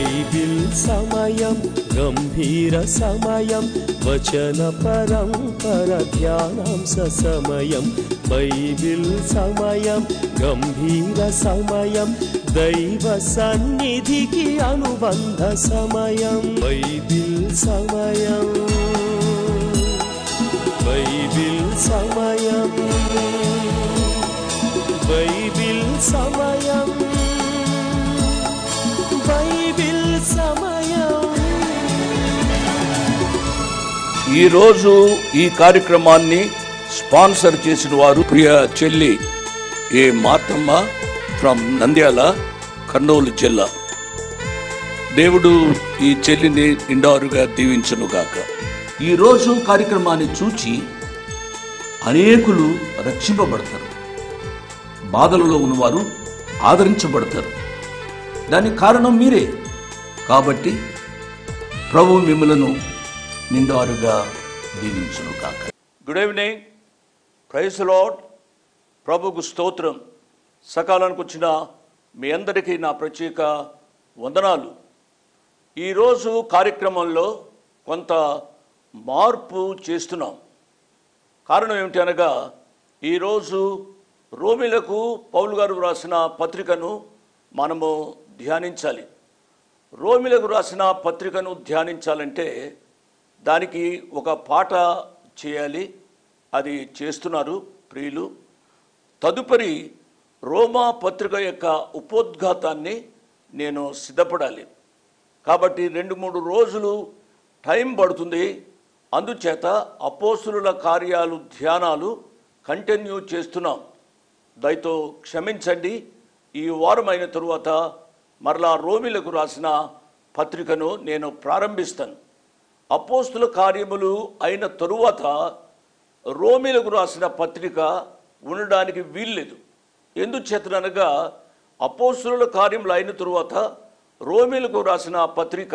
Bible సమయం గంభీర సమయం వచన పరంపర ధ్యానాంశ సమయం బైబిల్ సమయం గంభీర సమయం దైవ సన్నిధికి అనుబంధ సమయం బైబిల్ సమయం బైబిల్ సమయం బైబిల్ సమయం బైబిల్ సమయం ఈరోజు ఈ కార్యక్రమాన్ని స్పాన్సర్ చేసిన వారు ప్రియ చెల్లి ఏ మార్తమ్మ ఫ్రమ్ నంద్యాల కర్నూలు జిల్లా దేవుడు ఈ చెల్లిని నిండారుగా దీవించును గాక ఈరోజు కార్యక్రమాన్ని చూచి అనేకులు రక్షింపబడతారు బాధలలో ఉన్నవారు ఆదరించబడతారు దానికి కారణం మీరే కాబట్టి ప్రభు మిమ్మలను నిండారుగా దీవించును కాక గుడ్ ఈవినింగ్ ప్రైస్ లాడ్ ప్రభుకు స్తోత్రం సకాలానికి వచ్చిన మీ అందరికీ నా ప్రత్యేక వందనాలు ఈరోజు కార్యక్రమంలో కొంత మార్పు చేస్తున్నాం కారణం ఏమిటి అనగా ఈరోజు రోమిలకు పౌలు గారు రాసిన పత్రికను మనము ధ్యానించాలి రోమిలకు రాసిన పత్రికను ధ్యానించాలంటే దానికి ఒక పాట చేయాలి అది చేస్తున్నారు ప్రియులు తదుపరి రోమా పత్రిక యొక్క ఉపోద్ఘాతాన్ని నేను సిద్ధపడాలి కాబట్టి రెండు మూడు రోజులు టైం పడుతుంది అందుచేత అపోసుల కార్యాలు ధ్యానాలు కంటిన్యూ చేస్తున్నాం దయతో క్షమించండి ఈ వారం అయిన తరువాత మరలా రోమిలకు రాసిన పత్రికను నేను ప్రారంభిస్తాను అపోస్తుల కార్యములు అయిన తరువాత రోమిలకు రాసిన పత్రిక ఉండడానికి వీల్లేదు ఎందుచేతనగా అపోస్తుల కార్యములు అయిన తరువాత రోమిలకు రాసిన పత్రిక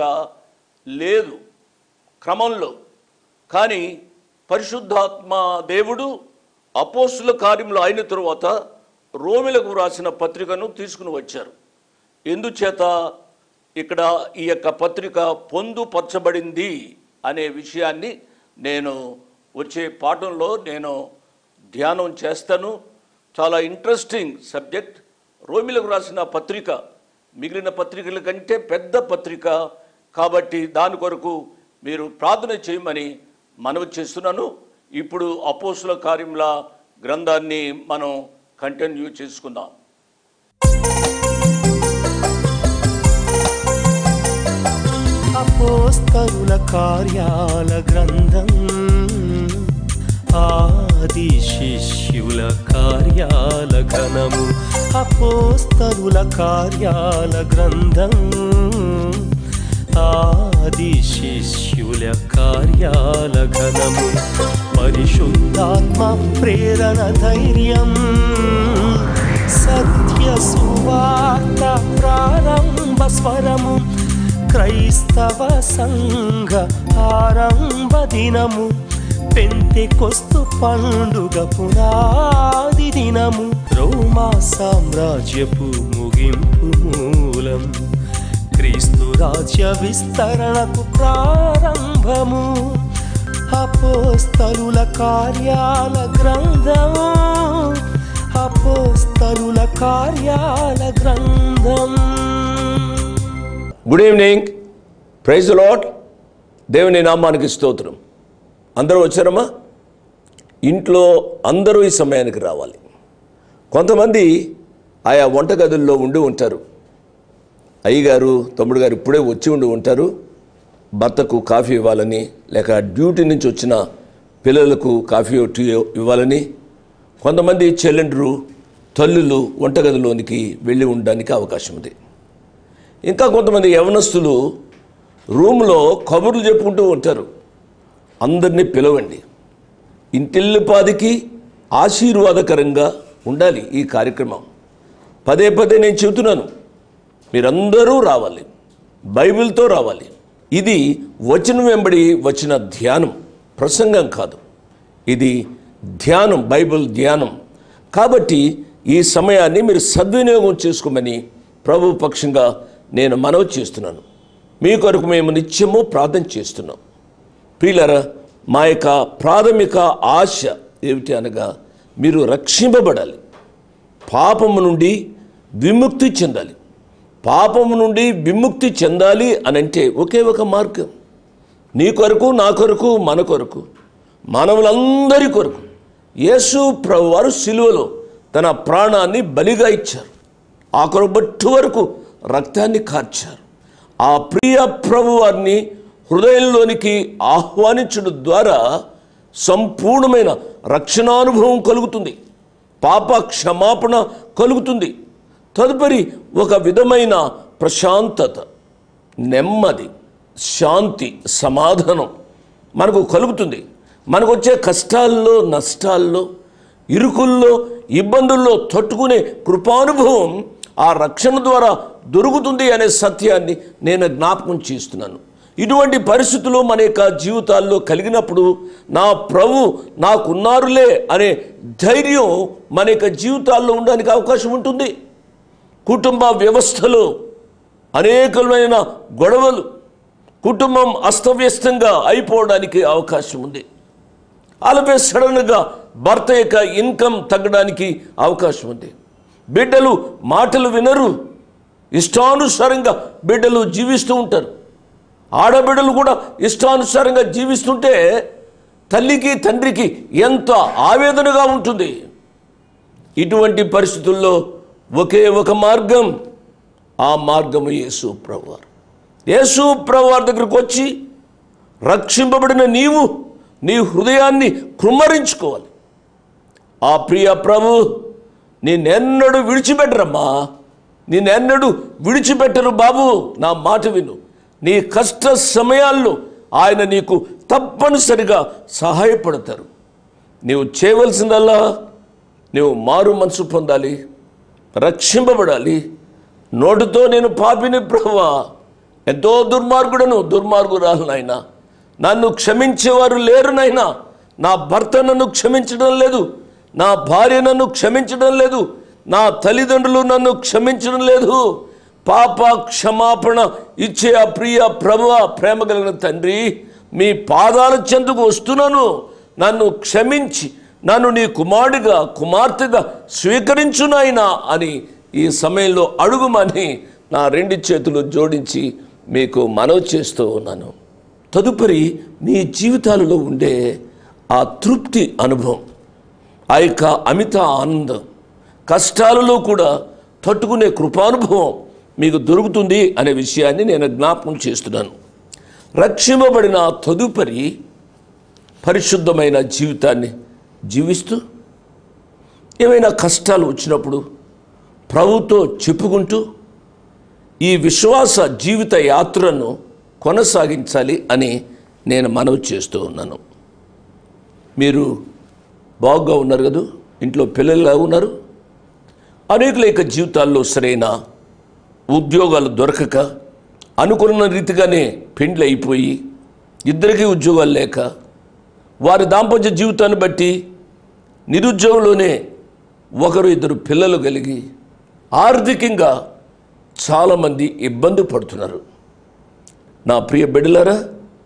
లేదు క్రమంలో కానీ పరిశుద్ధాత్మ దేవుడు అపోస్తుల కార్యములు అయిన తరువాత రోమిలకు రాసిన పత్రికను తీసుకుని వచ్చారు ఎందుచేత ఇక్కడ ఈ యొక్క పత్రిక పొందుపరచబడింది అనే విషయాన్ని నేను వచ్చే పాఠంలో నేను ధ్యానం చేస్తాను చాలా ఇంట్రెస్టింగ్ సబ్జెక్ట్ రోమిలకు రాసిన పత్రిక మిగిలిన పత్రికల కంటే పెద్ద పత్రిక కాబట్టి దాని కొరకు మీరు ప్రార్థన చేయమని మనవి చేస్తున్నాను ఇప్పుడు అపోసుల కార్యముల గ్రంథాన్ని మనం కంటిన్యూ చేసుకుందాం అపోస్తరుల కార్యాల గ్రంథం ఆది శిష్యుల కార్యాల ఘనము అపోస్తరుల కార్యాల గ్రంథం ఆది శిష్యుల కార్యాల ఘనము పరిశుద్ధాత్మ ప్రేరణ ధైర్యం సత్య సువార్త ప్రారంభ స్వరము క్రైస్తవ సంఘ ఆరంభ దినము పెంతెకొస్తు పండుగ పునాది దినము రోమా సామ్రాజ్యపు ముగింపు మూలం క్రీస్తు రాజ్య విస్తరణకు ప్రారంభము అపోస్తలుల కార్యాల గ్రంథం అపోస్తలుల కార్యాల గ్రంథం గుడ్ ఈవినింగ్ ప్రైజ్ లాట్ దేవుని నామానికి స్తోత్రం అందరూ వచ్చారమ్మా ఇంట్లో అందరూ ఈ సమయానికి రావాలి కొంతమంది ఆయా వంటగదుల్లో ఉండి ఉంటారు అయ్యగారు తమ్ముడు గారు ఇప్పుడే వచ్చి ఉండి ఉంటారు భర్తకు కాఫీ ఇవ్వాలని లేక డ్యూటీ నుంచి వచ్చిన పిల్లలకు కాఫీ టీ ఇవ్వాలని కొంతమంది చెల్లెండ్రు తల్లులు వంటగదిలోనికి వెళ్ళి ఉండడానికి అవకాశం ఉంది ఇంకా కొంతమంది యవనస్తులు రూమ్లో కబుర్లు చెప్పుకుంటూ ఉంటారు అందరినీ పిలవండి ఇంటిల్లిపాదికి ఆశీర్వాదకరంగా ఉండాలి ఈ కార్యక్రమం పదే పదే నేను చెబుతున్నాను మీరందరూ రావాలి బైబిల్తో రావాలి ఇది వచనం వెంబడి వచ్చిన ధ్యానం ప్రసంగం కాదు ఇది ధ్యానం బైబిల్ ధ్యానం కాబట్టి ఈ సమయాన్ని మీరు సద్వినియోగం చేసుకోమని ప్రభు పక్షంగా నేను మనవి చేస్తున్నాను మీ కొరకు మేము నిత్యము ప్రార్థన చేస్తున్నాం ప్రియులరా మా యొక్క ప్రాథమిక ఆశ ఏమిటి అనగా మీరు రక్షింపబడాలి పాపము నుండి విముక్తి చెందాలి పాపము నుండి విముక్తి చెందాలి అని అంటే ఒకే ఒక మార్గం నీ కొరకు నా కొరకు మన కొరకు మానవులందరి కొరకు యేసు ప్రభు వారు సిలువలో తన ప్రాణాన్ని బలిగా ఇచ్చారు ఆ కొరబట్టు వరకు రక్తాన్ని కార్చారు ఆ ప్రియ ప్రభు వారిని హృదయంలోనికి ఆహ్వానించడం ద్వారా సంపూర్ణమైన రక్షణానుభవం కలుగుతుంది పాప క్షమాపణ కలుగుతుంది తదుపరి ఒక విధమైన ప్రశాంతత నెమ్మది శాంతి సమాధానం మనకు కలుగుతుంది మనకు వచ్చే కష్టాల్లో నష్టాల్లో ఇరుకుల్లో ఇబ్బందుల్లో తట్టుకునే కృపానుభవం ఆ రక్షణ ద్వారా దొరుకుతుంది అనే సత్యాన్ని నేను జ్ఞాపకం చేస్తున్నాను ఇటువంటి పరిస్థితులు మన యొక్క జీవితాల్లో కలిగినప్పుడు నా ప్రభు నాకున్నారులే అనే ధైర్యం మన యొక్క జీవితాల్లో ఉండడానికి అవకాశం ఉంటుంది కుటుంబ వ్యవస్థలో అనేకమైన గొడవలు కుటుంబం అస్తవ్యస్తంగా అయిపోవడానికి అవకాశం ఉంది అలాగే సడన్గా భర్త యొక్క ఇన్కమ్ తగ్గడానికి అవకాశం ఉంది బిడ్డలు మాటలు వినరు ఇష్టానుసారంగా బిడ్డలు జీవిస్తూ ఉంటారు ఆడబిడ్డలు కూడా ఇష్టానుసారంగా జీవిస్తుంటే తల్లికి తండ్రికి ఎంత ఆవేదనగా ఉంటుంది ఇటువంటి పరిస్థితుల్లో ఒకే ఒక మార్గం ఆ మార్గము యేసు ప్రభువారు యేసు ప్రభువారి దగ్గరకు వచ్చి రక్షింపబడిన నీవు నీ హృదయాన్ని కృమ్మరించుకోవాలి ఆ ప్రియ ప్రభు నేనెన్నడు విడిచిపెట్టరమ్మా నేనెన్నడు విడిచిపెట్టరు బాబు నా మాట విను నీ కష్ట సమయాల్లో ఆయన నీకు తప్పనిసరిగా సహాయపడతారు నీవు చేయవలసిందల్లా నీవు మారు మనసు పొందాలి రక్షింపబడాలి నోటితో నేను పాపిని ప్రభువా ఎంతో దుర్మార్గుడను దుర్మార్గురాలు నాయనా నన్ను క్షమించేవారు లేరు నాయనా నా భర్త నన్ను క్షమించడం లేదు నా భార్య నన్ను క్షమించడం లేదు నా తల్లిదండ్రులు నన్ను క్షమించడం లేదు పాప క్షమాపణ ఇచ్చే ఆ ప్రియ ప్రభువ ప్రేమ కలిగిన తండ్రి మీ పాదాల చెందుకు వస్తున్నాను నన్ను క్షమించి నన్ను నీ కుమారుడిగా కుమార్తెగా స్వీకరించు నాయనా అని ఈ సమయంలో అడుగుమని నా రెండు చేతులు జోడించి మీకు మనవి చేస్తూ ఉన్నాను తదుపరి మీ జీవితాలలో ఉండే ఆ తృప్తి అనుభవం ఆ యొక్క అమిత ఆనందం కష్టాలలో కూడా తట్టుకునే కృపానుభవం మీకు దొరుకుతుంది అనే విషయాన్ని నేను జ్ఞాపకం చేస్తున్నాను రక్షింపబడిన తదుపరి పరిశుద్ధమైన జీవితాన్ని జీవిస్తూ ఏమైనా కష్టాలు వచ్చినప్పుడు ప్రభుతో చెప్పుకుంటూ ఈ విశ్వాస జీవిత యాత్రను కొనసాగించాలి అని నేను మనవి చేస్తూ ఉన్నాను మీరు బాగుగా ఉన్నారు కదా ఇంట్లో పిల్లలు ఎలా ఉన్నారు అనేకుల యొక్క జీవితాల్లో సరైన ఉద్యోగాలు దొరకక అనుకున్న రీతిగానే పెండ్లు అయిపోయి ఇద్దరికీ ఉద్యోగాలు లేక వారి దాంపత్య జీవితాన్ని బట్టి నిరుద్యోగంలోనే ఒకరు ఇద్దరు పిల్లలు కలిగి ఆర్థికంగా చాలామంది ఇబ్బంది పడుతున్నారు నా ప్రియ బిడ్డలారా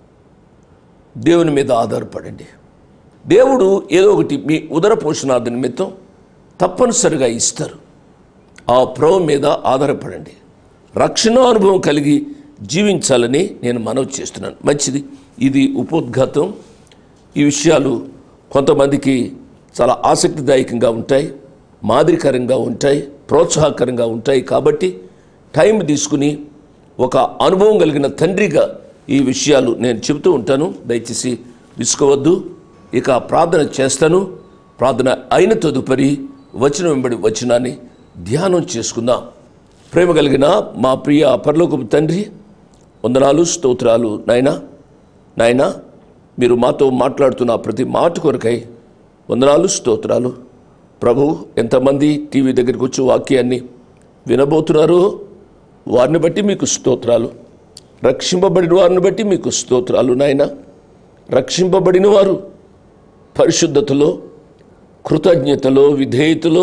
దేవుని మీద ఆధారపడండి దేవుడు ఏదో ఒకటి మీ ఉదర పోషణార్థ నిమిత్తం తప్పనిసరిగా ఇస్తారు ఆ ప్రభు మీద ఆధారపడండి రక్షణ అనుభవం కలిగి జీవించాలని నేను మనవి చేస్తున్నాను మంచిది ఇది ఉపోద్ఘాతం ఈ విషయాలు కొంతమందికి చాలా ఆసక్తిదాయకంగా ఉంటాయి మాదిరికరంగా ఉంటాయి ప్రోత్సాహకరంగా ఉంటాయి కాబట్టి టైం తీసుకుని ఒక అనుభవం కలిగిన తండ్రిగా ఈ విషయాలు నేను చెబుతూ ఉంటాను దయచేసి తీసుకోవద్దు ఇక ప్రార్థన చేస్తాను ప్రార్థన అయిన తదుపరి వచనం వెంబడి వచనాన్ని ధ్యానం చేసుకుందాం ప్రేమ కలిగిన మా ప్రియ పరలోకపు తండ్రి వందనాలు స్తోత్రాలు నాయనా నాయనా మీరు మాతో మాట్లాడుతున్న ప్రతి మాట కొరకై వందనాలు స్తోత్రాలు ప్రభు ఎంతమంది టీవీ దగ్గరికి వచ్చి వాక్యాన్ని వినబోతున్నారో వారిని బట్టి మీకు స్తోత్రాలు రక్షింపబడిన వారిని బట్టి మీకు స్తోత్రాలు నాయన రక్షింపబడిన వారు పరిశుద్ధతలో కృతజ్ఞతలో విధేయతలో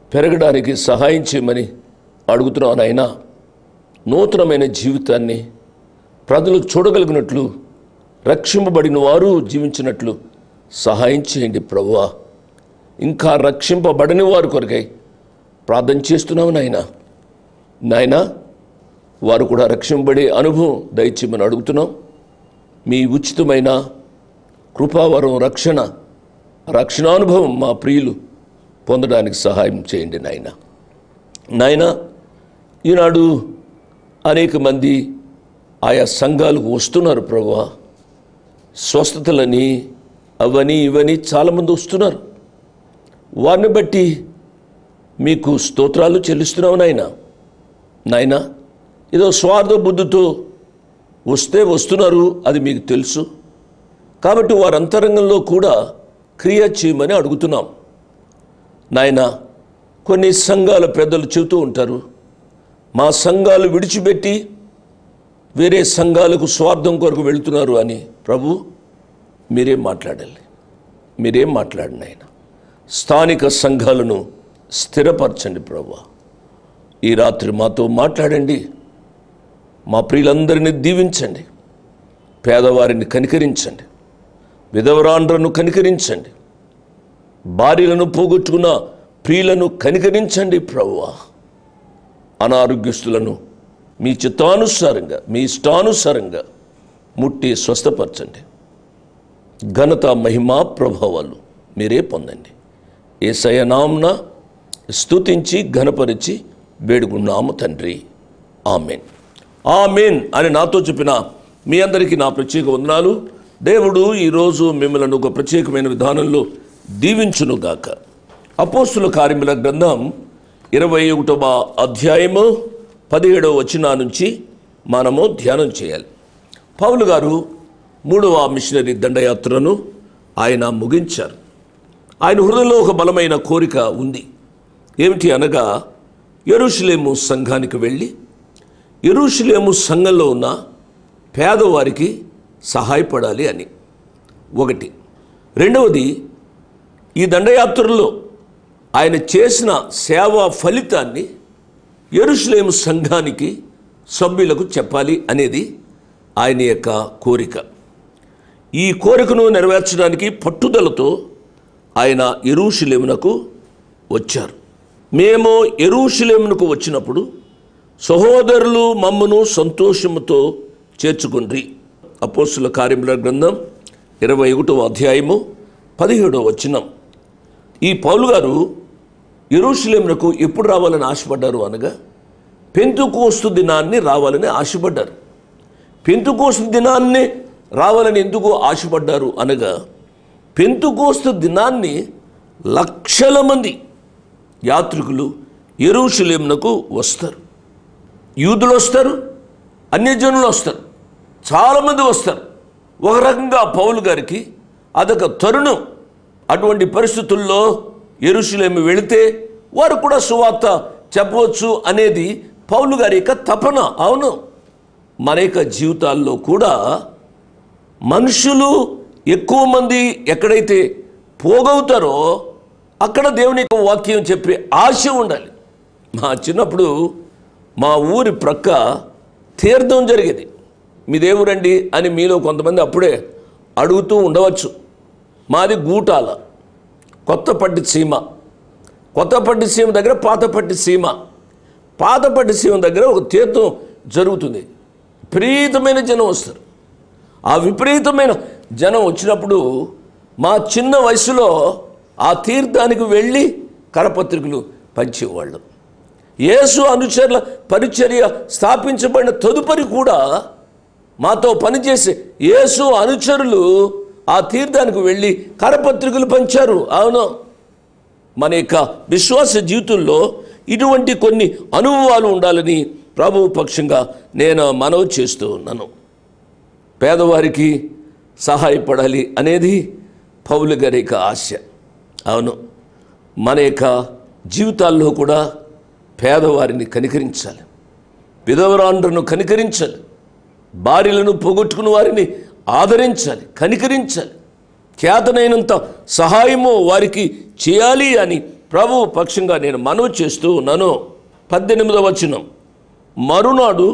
పెరగడానికి సహాయం చేయమని అడుగుతున్నాను నాయన నూతనమైన జీవితాన్ని ప్రజలు చూడగలిగినట్లు రక్షింపబడిన వారు జీవించినట్లు సహాయం చేయండి ప్రభువా ఇంకా రక్షింపబడని వారి కొరకై ప్రార్థన చేస్తున్నాము నాయన నాయన వారు కూడా రక్షింపబడే అనుభవం దయచేయమని అడుగుతున్నాం మీ ఉచితమైన కృపావరం రక్షణ రక్షణానుభవం మా ప్రియులు పొందడానికి సహాయం చేయండి నాయన నాయన ఈనాడు అనేక మంది ఆయా సంఘాలకు వస్తున్నారు ప్రభువా స్వస్థతలని అవని ఇవని చాలామంది వస్తున్నారు వారిని బట్టి మీకు స్తోత్రాలు చెల్లిస్తున్నావు నాయన నాయన ఏదో స్వార్థ బుద్ధితో వస్తే వస్తున్నారు అది మీకు తెలుసు కాబట్టి వారి అంతరంగంలో కూడా క్రియ చేయమని అడుగుతున్నాం నాయన కొన్ని సంఘాల పెద్దలు చెబుతూ ఉంటారు మా సంఘాలు విడిచిపెట్టి వేరే సంఘాలకు స్వార్థం కొరకు వెళ్తున్నారు అని ప్రభు మీరేం మాట్లాడాలి మీరేం మాట్లాడిన ఆయన స్థానిక సంఘాలను స్థిరపరచండి ప్రభు ఈ రాత్రి మాతో మాట్లాడండి మా ప్రియులందరినీ దీవించండి పేదవారిని కనికరించండి విధవరాండ్రను కనికరించండి భార్యలను పోగొట్టుకున్న ప్రియులను కనికరించండి ప్రభువా అనారోగ్యస్తులను మీ చిత్తానుసారంగా మీ ఇష్టానుసారంగా ముట్టి స్వస్థపరచండి ఘనత మహిమా ప్రభావాలు మీరే పొందండి ఏసయ నామ్న స్తుతించి ఘనపరిచి వేడుకున్నాము తండ్రి ఆమెన్ ఆమెన్ అని నాతో చెప్పిన మీ అందరికీ నా ప్రత్యేక వందనాలు దేవుడు ఈరోజు మిమ్మల్ని ఒక ప్రత్యేకమైన విధానంలో దీవించునుగాక అపోస్తుల కార్యముల గ్రంథం ఇరవై ఒకటవ అధ్యాయము పదిహేడవ వచనా నుంచి మనము ధ్యానం చేయాలి పౌలు గారు మూడవ మిషనరీ దండయాత్రను ఆయన ముగించారు ఆయన హృదయంలో ఒక బలమైన కోరిక ఉంది ఏమిటి అనగా ఎరుషులేము సంఘానికి వెళ్ళి ఎరుషులేము సంఘంలో ఉన్న పేదవారికి సహాయపడాలి అని ఒకటి రెండవది ఈ దండయాత్రలో ఆయన చేసిన సేవా ఫలితాన్ని ఎరుషులేము సంఘానికి సభ్యులకు చెప్పాలి అనేది ఆయన యొక్క కోరిక ఈ కోరికను నెరవేర్చడానికి పట్టుదలతో ఆయన ఎరూషులేమునకు వచ్చారు మేము ఎరూషులేమునకు వచ్చినప్పుడు సహోదరులు మమ్మను సంతోషముతో చేర్చుకుండ్రి అపోస్తుల కార్యముల గ్రంథం ఇరవై ఒకటో అధ్యాయము పదిహేడో వచనం ఈ పౌలు గారు ఎరూషులేమునకు ఎప్పుడు రావాలని ఆశపడ్డారు అనగా పెంతుకోస్తు దినాన్ని రావాలని ఆశపడ్డారు పెంతుకోస్తు దినాన్ని రావాలని ఎందుకు ఆశపడ్డారు అనగా పెంతుకోస్తు దినాన్ని లక్షల మంది యాత్రికులు ఎరుషులేమునకు వస్తారు యూదులు వస్తారు అన్యజనులు వస్తారు చాలామంది వస్తారు ఒక రకంగా పౌలు గారికి అదొక తరుణం అటువంటి పరిస్థితుల్లో ఎరుషులేమి వెళితే వారు కూడా సువార్త చెప్పవచ్చు అనేది పౌలు గారి యొక్క తపన అవును మన యొక్క జీవితాల్లో కూడా మనుషులు ఎక్కువ మంది ఎక్కడైతే పోగవుతారో అక్కడ దేవుని యొక్క వాక్యం చెప్పే ఆశ ఉండాలి మా చిన్నప్పుడు మా ఊరి ప్రక్క తీర్థం జరిగేది మీ దేవురండి అని మీలో కొంతమంది అప్పుడే అడుగుతూ ఉండవచ్చు మాది గూటాల కొత్తపట్టి సీమ కొత్తపట్టి సీమ దగ్గర పాతపట్టి సీమ పాతపట్టి సీమ దగ్గర ఒక తీర్థం జరుగుతుంది విపరీతమైన జనం వస్తారు ఆ విపరీతమైన జనం వచ్చినప్పుడు మా చిన్న వయసులో ఆ తీర్థానికి వెళ్ళి కరపత్రికలు పంచేవాళ్ళు యేసు అనుచరుల పరిచర్య స్థాపించబడిన తదుపరి కూడా మాతో పనిచేసే యేసు అనుచరులు ఆ తీర్థానికి వెళ్ళి కరపత్రికలు పంచారు అవును మన యొక్క విశ్వాస జీవితంలో ఇటువంటి కొన్ని అనుభవాలు ఉండాలని ప్రభు పక్షంగా నేను మనవి చేస్తూ ఉన్నాను పేదవారికి సహాయపడాలి అనేది పౌలు గారి యొక్క ఆశ అవును మన యొక్క జీవితాల్లో కూడా పేదవారిని కనికరించాలి విధవరాండ్రను కనికరించాలి భార్యలను పోగొట్టుకున్న వారిని ఆదరించాలి కనికరించాలి చేతనైనంత సహాయము వారికి చేయాలి అని ప్రభు పక్షంగా నేను మనవి చేస్తూ ఉన్నాను పద్దెనిమిదవ వచనం మరునాడు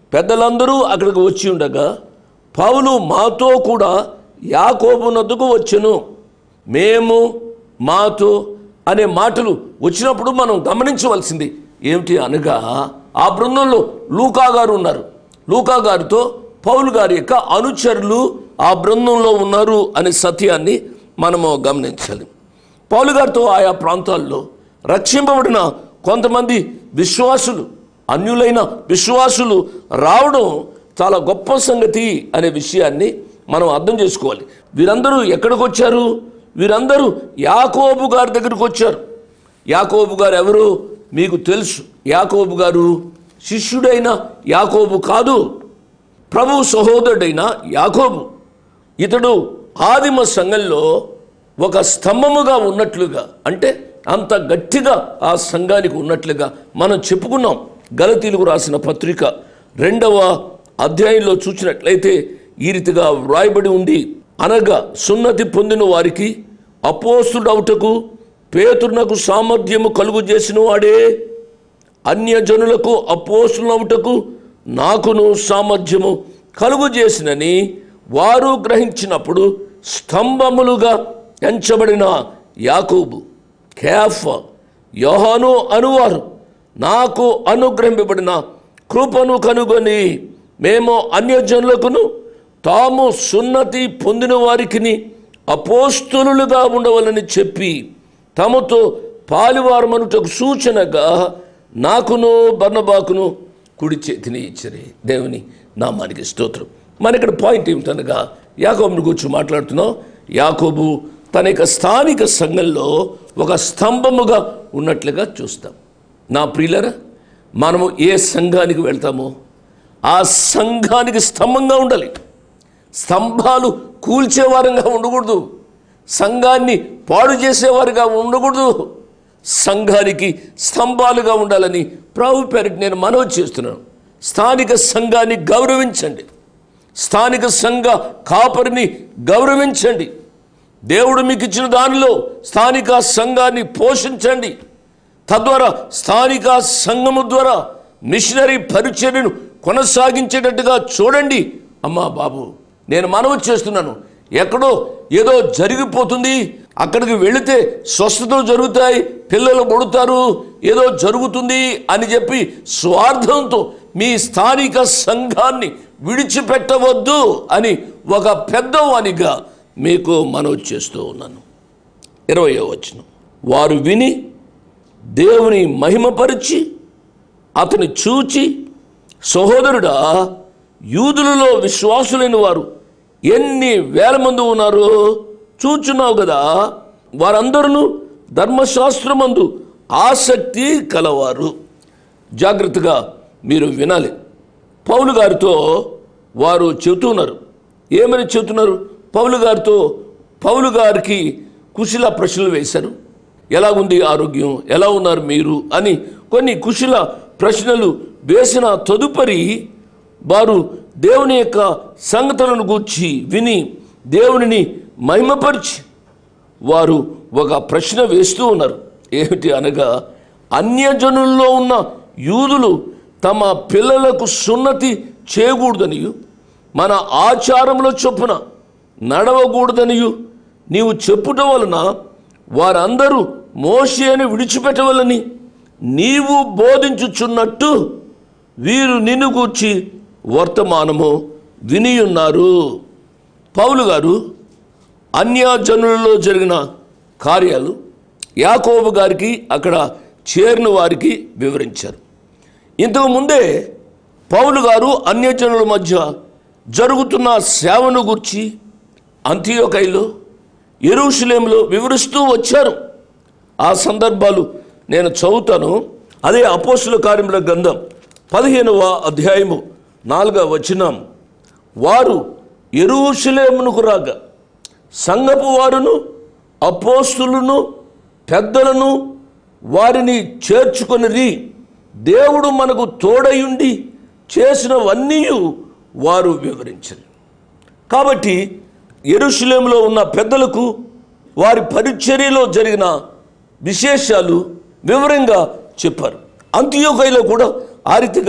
పెద్దలందరూ అక్కడికి వచ్చి ఉండగా పౌలు మాతో కూడా యాకోబునద్దుకు వచ్చెను మేము మాతో అనే మాటలు వచ్చినప్పుడు మనం గమనించవలసింది ఏమిటి అనగా ఆ బృందంలో లూకా గారు ఉన్నారు లూకా గారితో పౌలు గారి యొక్క అనుచరులు ఆ బృందంలో ఉన్నారు అనే సత్యాన్ని మనము గమనించాలి పౌలు గారితో ఆయా ప్రాంతాల్లో రక్షింపబడిన కొంతమంది విశ్వాసులు అన్యులైన విశ్వాసులు రావడం చాలా గొప్ప సంగతి అనే విషయాన్ని మనం అర్థం చేసుకోవాలి వీరందరూ ఎక్కడికి వచ్చారు వీరందరూ యాకోబు గారి దగ్గరికి వచ్చారు యాకోబు గారు ఎవరు మీకు తెలుసు యాకోబు గారు శిష్యుడైన యాకోబు కాదు ప్రభు సహోదరుడైన యాకోబు ఇతడు ఆదిమ సంఘంలో ఒక స్తంభముగా ఉన్నట్లుగా అంటే అంత గట్టిగా ఆ సంఘానికి ఉన్నట్లుగా మనం చెప్పుకున్నాం గలతీలకు రాసిన పత్రిక రెండవ అధ్యాయంలో చూసినట్లయితే ఈ రీతిగా వ్రాయబడి ఉంది అనగా సున్నతి పొందిన వారికి అపోస్తుడవుటకు పేతునకు సామర్థ్యము కలుగు చేసిన వాడే అన్యజనులకు అపోసులవుటకు నాకును సామర్థ్యము కలుగు చేసినని వారు గ్రహించినప్పుడు స్తంభములుగా ఎంచబడిన యాకూబు కేఫ యోహాను అనువారు నాకు అనుగ్రహింపబడిన కృపను కనుగొని మేము అన్యజనులకును తాము సున్నతి పొందిన వారికి అపోస్తులుగా ఉండవలని చెప్పి తమతో పాలువారమనుటకు సూచనగా నాకును బర్ణబాకును కుడి చేతిని ఇచ్చరి దేవుని నామానికి స్తోత్రం మన ఇక్కడ పాయింట్ ఏమిటనగా యాకోబుని గురించి మాట్లాడుతున్నాం యాకోబు తన యొక్క స్థానిక సంఘంలో ఒక స్తంభముగా ఉన్నట్లుగా చూస్తాం నా ప్రియులరా మనము ఏ సంఘానికి వెళ్తామో ఆ సంఘానికి స్తంభంగా ఉండాలి స్తంభాలు కూల్చేవారంగా ఉండకూడదు సంఘాన్ని పాడు చేసేవారుగా ఉండకూడదు సంఘానికి స్తంభాలుగా ఉండాలని ప్రభు పేరిట నేను మనవి చేస్తున్నాను స్థానిక సంఘాన్ని గౌరవించండి స్థానిక సంఘ కాపరిని గౌరవించండి దేవుడు మీకు ఇచ్చిన దానిలో స్థానిక సంఘాన్ని పోషించండి తద్వారా స్థానిక సంఘము ద్వారా మిషనరీ పరిచర్యను కొనసాగించేటట్టుగా చూడండి అమ్మా బాబు నేను మనవి చేస్తున్నాను ఎక్కడో ఏదో జరిగిపోతుంది అక్కడికి వెళితే స్వస్థతలు జరుగుతాయి పిల్లలు పుడతారు ఏదో జరుగుతుంది అని చెప్పి స్వార్థంతో మీ స్థానిక సంఘాన్ని విడిచిపెట్టవద్దు అని ఒక పెద్దవానిగా మీకు మనవి చేస్తూ ఉన్నాను ఇరవయో వచనం వారు విని దేవుని మహిమపరిచి అతని చూచి సహోదరుడా యూదులలో విశ్వాసులైన వారు ఎన్ని వేల మంది ఉన్నారు చూచున్నావు కదా వారందరూ ధర్మశాస్త్రమందు ఆసక్తి కలవారు జాగ్రత్తగా మీరు వినాలి పౌలు గారితో వారు చెబుతున్నారు ఏమని చెబుతున్నారు పౌలు గారితో పౌలు గారికి కుశల ప్రశ్నలు వేశారు ఎలా ఉంది ఆరోగ్యం ఎలా ఉన్నారు మీరు అని కొన్ని కుశల ప్రశ్నలు వేసిన తదుపరి వారు దేవుని యొక్క సంగతులను గూర్చి విని దేవునిని మహిమపరిచి వారు ఒక ప్రశ్న వేస్తూ ఉన్నారు ఏమిటి అనగా అన్యజనుల్లో ఉన్న యూదులు తమ పిల్లలకు సున్నతి చేయకూడదనియు మన ఆచారంలో చొప్పున నడవకూడదనియు నీవు చెప్పుట వలన వారందరూ మోషేని విడిచిపెట్టవలని నీవు బోధించుచున్నట్టు వీరు నిన్ను గూర్చి వర్తమానము వినియున్నారు పౌలు గారు అన్యజనులలో జరిగిన కార్యాలు యాకోబు గారికి అక్కడ చేరిన వారికి వివరించారు ఇంతకు ముందే పౌలు గారు అన్యజనుల మధ్య జరుగుతున్న సేవను గుర్చి అంత్యోకైలో ఎరుషులేంలో వివరిస్తూ వచ్చారు ఆ సందర్భాలు నేను చదువుతాను అదే అపోస్తుల కార్యముల గ్రంథం పదిహేనవ అధ్యాయము నాలుగవ వచనం వారు ఎరుషులేమునకు రాగా సంగపు వారును అపోస్తులను పెద్దలను వారిని చేర్చుకొనిరి దేవుడు మనకు తోడయుండి చేసినవన్నీ వారు వివరించారు కాబట్టి ఎరుషులేములో ఉన్న పెద్దలకు వారి పరిచర్యలో జరిగిన విశేషాలు వివరంగా చెప్పారు అంత్యోకైలో కూడా ఆ రీతిగా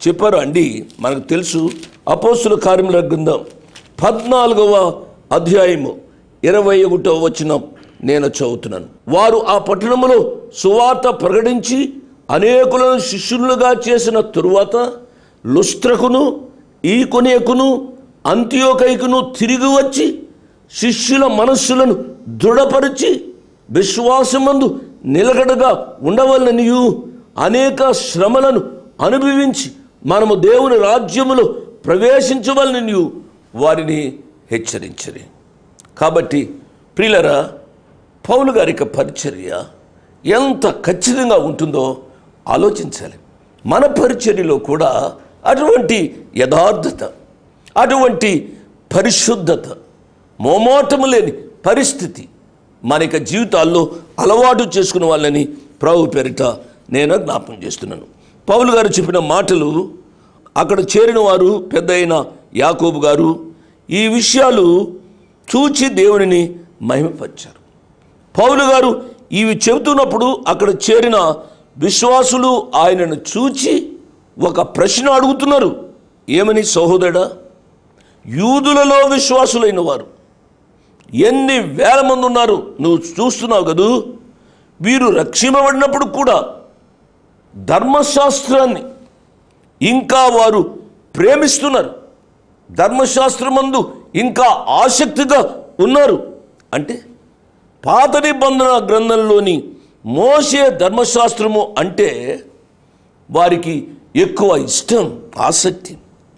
చెప్పారు అండి మనకు తెలుసు అపోస్తుల కార్యముల గ్రంథం పద్నాలుగవ అధ్యాయము ఇరవై ఒకటో వచనం నేను చదువుతున్నాను వారు ఆ పట్టణములో సువార్త ప్రకటించి అనేకులను శిష్యులుగా చేసిన తరువాత లుస్త్రకును ఈ కొనేకును అంత్యోకైకును తిరిగి వచ్చి శిష్యుల మనస్సులను దృఢపరిచి విశ్వాసమందు నిలకడగా ఉండవలనియు అనేక శ్రమలను అనుభవించి మనము దేవుని రాజ్యములో ప్రవేశించవలనియు వారిని హెచ్చరించరి కాబట్టి ప్రియులరా పౌలు గారి యొక్క పరిచర్య ఎంత ఖచ్చితంగా ఉంటుందో ఆలోచించాలి మన పరిచర్యలో కూడా అటువంటి యథార్థత అటువంటి పరిశుద్ధత మోమోటము లేని పరిస్థితి మన యొక్క జీవితాల్లో అలవాటు చేసుకున్న వాళ్ళని ప్రభు పేరిట నేను జ్ఞాపకం చేస్తున్నాను పౌలు గారు చెప్పిన మాటలు అక్కడ చేరిన వారు పెద్ద అయిన యాకోబు గారు ఈ విషయాలు చూచి దేవునిని మహిమపరిచారు పౌలు గారు ఇవి చెబుతున్నప్పుడు అక్కడ చేరిన విశ్వాసులు ఆయనను చూచి ఒక ప్రశ్న అడుగుతున్నారు ఏమని సహోదరుడా యూదులలో విశ్వాసులైన వారు ఎన్ని వేల మంది ఉన్నారు నువ్వు చూస్తున్నావు కదూ వీరు రక్షింపబడినప్పుడు కూడా ధర్మశాస్త్రాన్ని ఇంకా వారు ప్రేమిస్తున్నారు ధర్మశాస్త్రమందు ఇంకా ఆసక్తిగా ఉన్నారు అంటే పాత నిబంధన గ్రంథంలోని మోసే ధర్మశాస్త్రము అంటే వారికి ఎక్కువ ఇష్టం ఆసక్తి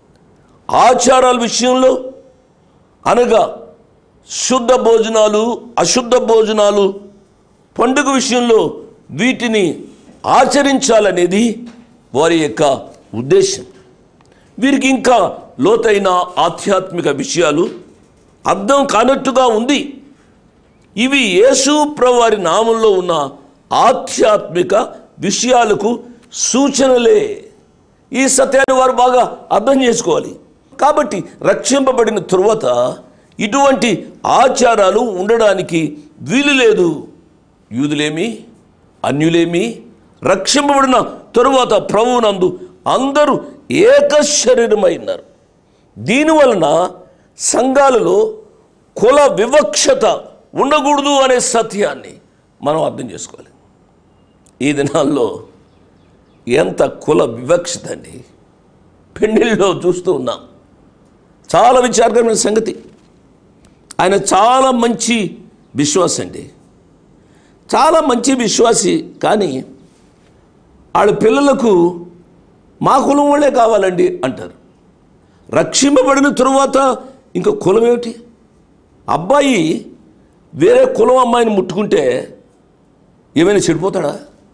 ఆచారాల విషయంలో అనగా శుద్ధ భోజనాలు అశుద్ధ భోజనాలు పండుగ విషయంలో వీటిని ఆచరించాలనేది వారి యొక్క ఉద్దేశం వీరికి ఇంకా లోతైన ఆధ్యాత్మిక విషయాలు అర్థం కానట్టుగా ఉంది ఇవి యేసు వారి నామంలో ఉన్న ఆధ్యాత్మిక విషయాలకు సూచనలే ఈ సత్యాన్ని వారు బాగా అర్థం చేసుకోవాలి కాబట్టి రక్షింపబడిన తరువాత ఇటువంటి ఆచారాలు ఉండడానికి వీలు లేదు యూదులేమి అన్యులేమి రక్షింపబడిన తరువాత ప్రభువునందు అందరూ ఏక శరీరమైనారు దీనివలన సంఘాలలో కుల వివక్షత ఉండకూడదు అనే సత్యాన్ని మనం అర్థం చేసుకోవాలి ఈ దినాల్లో ఎంత కుల వివక్షత అండి పెళ్ళిళ్ళలో చూస్తూ ఉన్నాం చాలా విచారకరమైన సంగతి ఆయన చాలా మంచి విశ్వాసి అండి చాలా మంచి విశ్వాసి కానీ వాళ్ళ పిల్లలకు మా కులం వాళ్ళే కావాలండి అంటారు రక్షింపబడిన తరువాత ఇంకా కులం ఏమిటి అబ్బాయి వేరే కులం అమ్మాయిని ముట్టుకుంటే ఏమైనా చెడిపోతాడా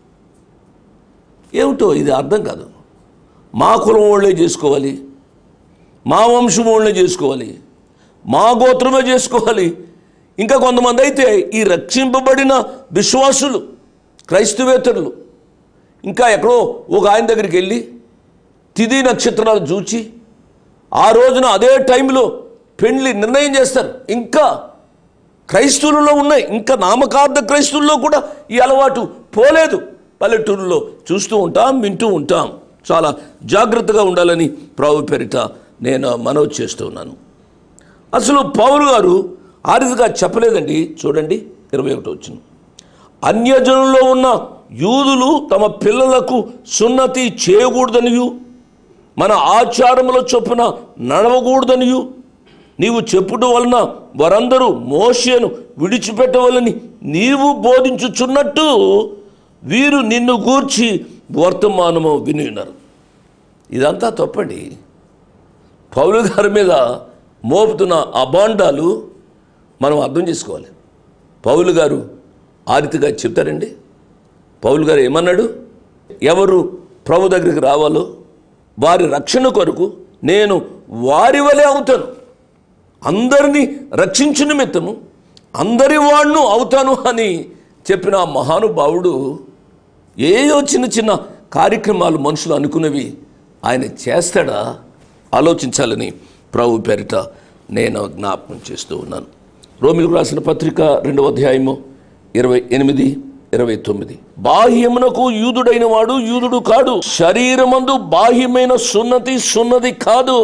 ఏమిటో ఇది అర్థం కాదు మా కులం వాళ్ళే చేసుకోవాలి మా వంశం వాళ్ళే చేసుకోవాలి మా గోత్రమే చేసుకోవాలి ఇంకా కొంతమంది అయితే ఈ రక్షింపబడిన విశ్వాసులు క్రైస్తవేతరులు ఇంకా ఎక్కడో ఒక ఆయన దగ్గరికి వెళ్ళి తిథి నక్షత్రాలు చూచి ఆ రోజున అదే టైంలో పెళ్లి నిర్ణయం చేస్తారు ఇంకా క్రైస్తవులలో ఉన్నాయి ఇంకా నామకార్థ క్రైస్తవుల్లో కూడా ఈ అలవాటు పోలేదు పల్లెటూరులో చూస్తూ ఉంటాం వింటూ ఉంటాం చాలా జాగ్రత్తగా ఉండాలని ప్రభు పేరిట నేను మనవి చేస్తూ ఉన్నాను అసలు పౌరు గారు ఆ రీతిగా చెప్పలేదండి చూడండి ఇరవై ఒకటి వచ్చింది అన్యజనుల్లో ఉన్న యూదులు తమ పిల్లలకు సున్నతి చేయకూడదనియు మన ఆచారముల చొప్పున నడవకూడదనియు నీవు చెప్పుట వలన వారందరూ మోషేను విడిచిపెట్టవలని నీవు బోధించుచున్నట్టు వీరు నిన్ను గూర్చి వర్తమానము విని ఉన్నారు ఇదంతా తప్పండి పౌలు గారి మీద మోపుతున్న అబాండాలు మనం అర్థం చేసుకోవాలి పౌలు గారు ఆ రీతిగా చెప్తారండి పౌలు గారు ఏమన్నాడు ఎవరు ప్రభు దగ్గరికి రావాలో వారి రక్షణ కొరకు నేను వారి వలె అవుతాను అందరినీ రక్షించు నిమిత్తము అందరి వాడును అవుతాను అని చెప్పిన ఆ మహానుభావుడు ఏయో చిన్న చిన్న కార్యక్రమాలు మనుషులు అనుకున్నవి ఆయన చేస్తాడా ఆలోచించాలని ప్రభు పేరిట నేను జ్ఞాపకం చేస్తూ ఉన్నాను రోమిలకు రాసిన పత్రిక రెండవ అధ్యాయము ఇరవై ఎనిమిది ఇరవై తొమ్మిది బాహ్యమునకు యూదుడైన వాడు యూదుడు కాడు శరీరమందు బాహ్యమైన సున్నతి సున్నది కాదు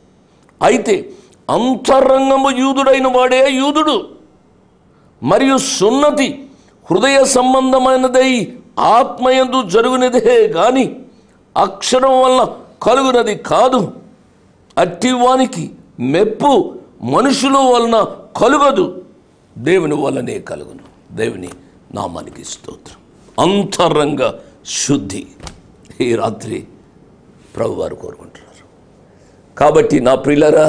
అయితే అంతరంగము యూదుడైన వాడే యూదుడు మరియు సున్నతి హృదయ సంబంధమైనదై ఆత్మయందు జరుగునదే గాని అక్షరం వలన కలుగునది కాదు అట్టివానికి మెప్పు మనుషుల వలన కలుగదు దేవుని వలనే కలుగును దేవుని నామానికి స్తోత్రం అంతరంగ శుద్ధి ఈ రాత్రి ప్రభువారు కోరుకుంటున్నారు కాబట్టి నా ప్రియులరా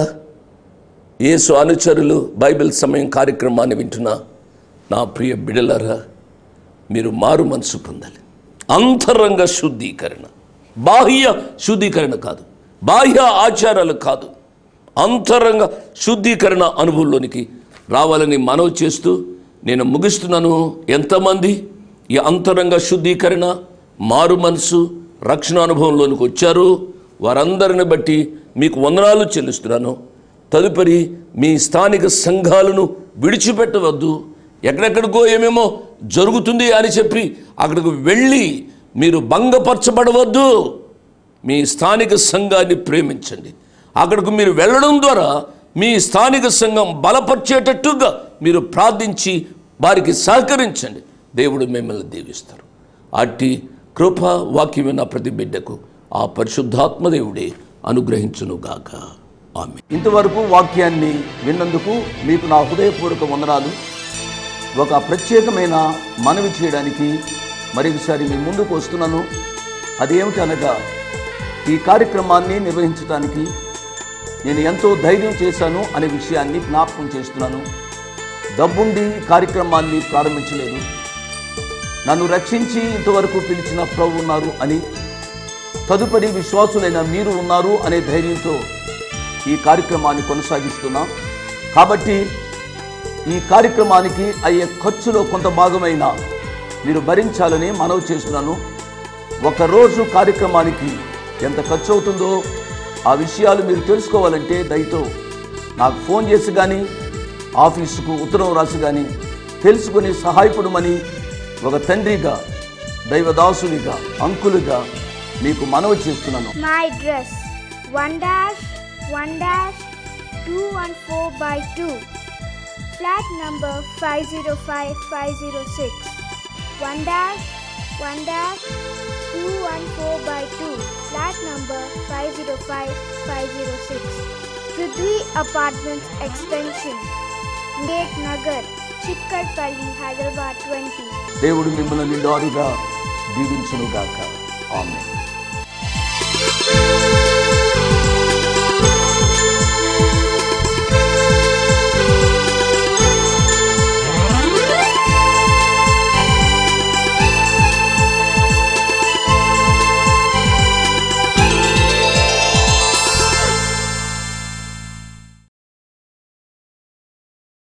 యేసు అనుచరులు బైబిల్ సమయం కార్యక్రమాన్ని వింటున్న నా ప్రియ బిడలరా మీరు మారు మనసు పొందాలి అంతరంగ శుద్ధీకరణ బాహ్య శుద్ధీకరణ కాదు బాహ్య ఆచారాలు కాదు అంతరంగ శుద్ధీకరణ అనుభవంలోనికి రావాలని మనవి చేస్తూ నేను ముగిస్తున్నాను ఎంతమంది ఈ అంతరంగ శుద్ధీకరణ మారు మనసు రక్షణ అనుభవంలోనికి వచ్చారు వారందరిని బట్టి మీకు వందనాలు చెల్లిస్తున్నాను తదుపరి మీ స్థానిక సంఘాలను విడిచిపెట్టవద్దు ఎక్కడెక్కడికో ఏమేమో జరుగుతుంది అని చెప్పి అక్కడికి వెళ్ళి మీరు భంగపరచబడవద్దు మీ స్థానిక సంఘాన్ని ప్రేమించండి అక్కడికి మీరు వెళ్ళడం ద్వారా మీ స్థానిక సంఘం బలపరిచేటట్టుగా మీరు ప్రార్థించి వారికి సహకరించండి దేవుడు మిమ్మల్ని దీవిస్తారు అట్టి కృప వాక్యం విన్న ప్రతి బిడ్డకు ఆ పరిశుద్ధాత్మ దేవుడే అనుగ్రహించునుగాక ఆమె ఇంతవరకు వాక్యాన్ని విన్నందుకు మీకు నా హృదయపూర్వక వందనాలు ఒక ప్రత్యేకమైన మనవి చేయడానికి మరొకసారి మీ ముందుకు వస్తున్నాను అదేమిటి అనగా ఈ కార్యక్రమాన్ని నిర్వహించడానికి నేను ఎంతో ధైర్యం చేశాను అనే విషయాన్ని జ్ఞాపకం చేస్తున్నాను డబ్బుండి ఈ కార్యక్రమాన్ని ప్రారంభించలేదు నన్ను రక్షించి ఇంతవరకు పిలిచిన ప్రభు ఉన్నారు అని తదుపరి విశ్వాసులైన మీరు ఉన్నారు అనే ధైర్యంతో ఈ కార్యక్రమాన్ని కొనసాగిస్తున్నాం కాబట్టి ఈ కార్యక్రమానికి అయ్యే ఖర్చులో కొంత భాగమైన మీరు భరించాలని మనవి చేస్తున్నాను ఒక రోజు కార్యక్రమానికి ఎంత ఖర్చు అవుతుందో ఆ విషయాలు మీరు తెలుసుకోవాలంటే దయతో నాకు ఫోన్ చేసి కానీ ఆఫీసుకు ఉత్తరం రాసి కానీ తెలుసుకొని సహాయపడమని ఒక తండ్రిగా దైవదాసునిగా అంకులుగా మీకు మనవి చేస్తున్నాను My address 1 dash 1 dash 214 by 2 flat number 505506 1 dash 1 dash 214 by 2 flat number 505506 Prithvi Apartments Extension Gate Nagar Chikkarpalli Hyderabad 20 దేవుడు మిమ్మల్ని నిండారుగా దీవించునుగాక ఆమె Thank